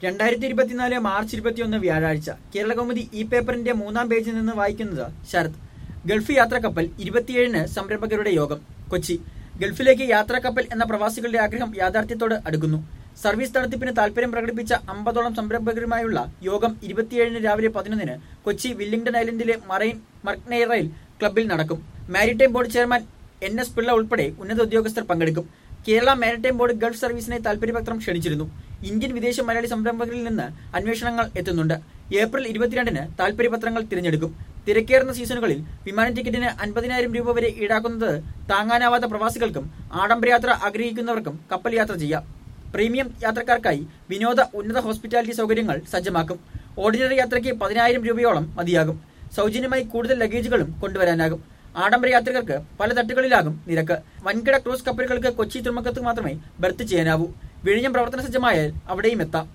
രണ്ടായിരത്തി ഇരുപത്തിനാല് മാർച്ച് ഇരുപത്തിയൊന്ന് വ്യാഴാഴ്ച കേരള കൗമുദി ഈ പേപ്പറിന്റെ മൂന്നാം പേജിൽ നിന്ന് വായിക്കുന്നത് ശരത് ഗൾഫ് യാത്രാക്കപ്പൽ ഇരുപത്തിയേഴിന് സംരംഭകരുടെ യോഗം കൊച്ചി ഗൾഫിലേക്ക് യാത്രാക്കപ്പൽ എന്ന പ്രവാസികളുടെ ആഗ്രഹം യാഥാർത്ഥ്യത്തോട് അടുക്കുന്നു സർവീസ് നടത്തിപ്പിന് താൽപര്യം പ്രകടിപ്പിച്ച അമ്പതോളം സംരംഭകരുമായുള്ള യോഗം ഇരുപത്തിയേഴിന് രാവിലെ പതിനൊന്നിന് കൊച്ചി വില്ലിംഗ്ടൺ ഐലൻഡിലെ മറൈൻ മർക്നെയറയിൽ ക്ലബ്ബിൽ നടക്കും maritime board chairman N S Pillai ഉൾപ്പെടെ ഉന്നത ഉദ്യോഗസ്ഥർ പങ്കെടുക്കും കേരള മാരിടൈം ബോർഡ് ഗൾഫ് സർവീസിനെ താൽപര്യപത്രം ക്ഷണിച്ചിരുന്നു ഇന്ത്യൻ വിദേശ മലയാളി സംരംഭകരിൽ നിന്ന് അന്വേഷണങ്ങൾ എത്തുന്നുണ്ട് ഏപ്രിൽ ഇരുപത്തിരണ്ടിന് താൽപര്യപത്രങ്ങൾ തിരഞ്ഞെടുക്കും തിരക്കേറുന്ന സീസണുകളിൽ വിമാന ടിക്കറ്റിന് അൻപതിനായിരം രൂപ വരെ ഈടാക്കുന്നത് താങ്ങാനാവാത്ത പ്രവാസികൾക്കും ആഡംബരയാത്ര ആഗ്രഹിക്കുന്നവർക്കും കപ്പൽ യാത്ര ചെയ്യാം പ്രീമിയം യാത്രക്കാർക്കായി വിനോദ ഉന്നത ഹോസ്പിറ്റാലിറ്റി സൗകര്യങ്ങൾ സജ്ജമാക്കും ഓർഡിനറി യാത്രയ്ക്ക് പതിനായിരം രൂപയോളം മതിയാകും സൗജന്യമായി കൂടുതൽ ലഗേജുകളും കൊണ്ടുവരാനാകും ആഡംബര യാത്രികർക്ക് പല തട്ടുകളിലാകും നിരക്ക് വൻകിട ക്രൂസ് കപ്പലുകൾക്ക് കൊച്ചി തുറമുഖത്ത് മാത്രമേ ബർത്ത് ചെയ്യാനാവൂ വിഴിഞ്ഞം പ്രവർത്തന സജ്ജമായാൽ അവിടെയും എത്താം